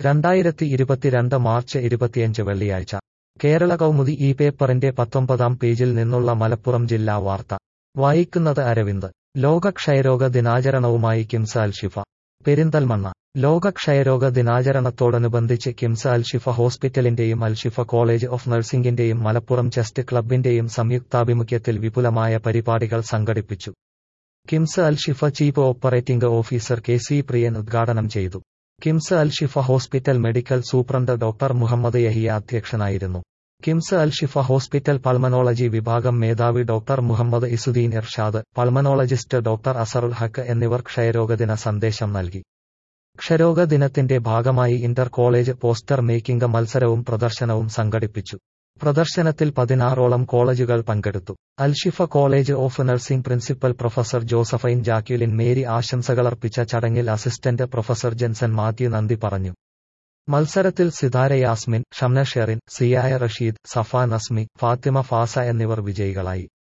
രണ്ടായിരത്തി ഇരുപത്തിരണ്ട് മാർച്ച് ഇരുപത്തിയഞ്ച് വെള്ളിയാഴ്ച കേരള കൗമുദി ഈ പേപ്പറിന്റെ പത്തൊമ്പതാം പേജിൽ നിന്നുള്ള മലപ്പുറം ജില്ലാ വാർത്ത വായിക്കുന്നത് അരവിന്ദ് ലോക ക്ഷയരോഗ ദിനാചരണവുമായി കിംസ് അൽഷിഫ പെരിന്തൽമണ്ണ ലോക ക്ഷയരോഗ ദിനാചരണത്തോടനുബന്ധിച്ച് കിംസ് അൽഷിഫ ഹോസ്പിറ്റലിന്റെയും അൽഷിഫ കോളേജ് ഓഫ് നഴ്സിംഗിന്റെയും മലപ്പുറം ചെസ്റ്റ് ക്ലബിന്റെയും സംയുക്താഭിമുഖ്യത്തിൽ വിപുലമായ പരിപാടികൾ സംഘടിപ്പിച്ചു KIMS Alshifa chief operating officer K C Priyan ഉദ്ഘാടനം ചെയ്തു KIMS Alshifa hospital medical superintendent doctor Muhammad Yahiya അധ്യക്ഷനായിരുന്നു കിംസ് അൽഷിഫ ഹോസ്പിറ്റൽ പൾമനോളജി വിഭാഗം മേധാവി doctor Muhammad Izzudheen Irshad pulmonologist doctor Azarul Haq എന്നിവർ ക്ഷയരോഗദിന സന്ദേശം നൽകി ക്ഷരോഗ ദിനത്തിന്റെ ഭാഗമായി ഇന്റർ കോളേജ് പോസ്റ്റർ മേക്കിംഗ് മത്സരവും പ്രദർശനവും സംഘടിപ്പിച്ചു പ്രദർശനത്തിൽ പതിനാറോളം കോളേജുകൾ പങ്കെടുത്തു Alshifa college of nursing principal professor Josephine Jacqueline Mary ആശംസകളർപ്പിച്ച ചടങ്ങിൽ അസിസ്റ്റന്റ് പ്രൊഫസർ ജെൻസൻ മാത്യു നന്ദി പറഞ്ഞു മത്സരത്തിൽ സിതാര യാസ്മിൻ ഷംന ഷെറിൻ സിയായ റഷീദ് സഫ നസ്മി ഫാത്തിമ ഫാസ എന്നിവർ വിജയികളായി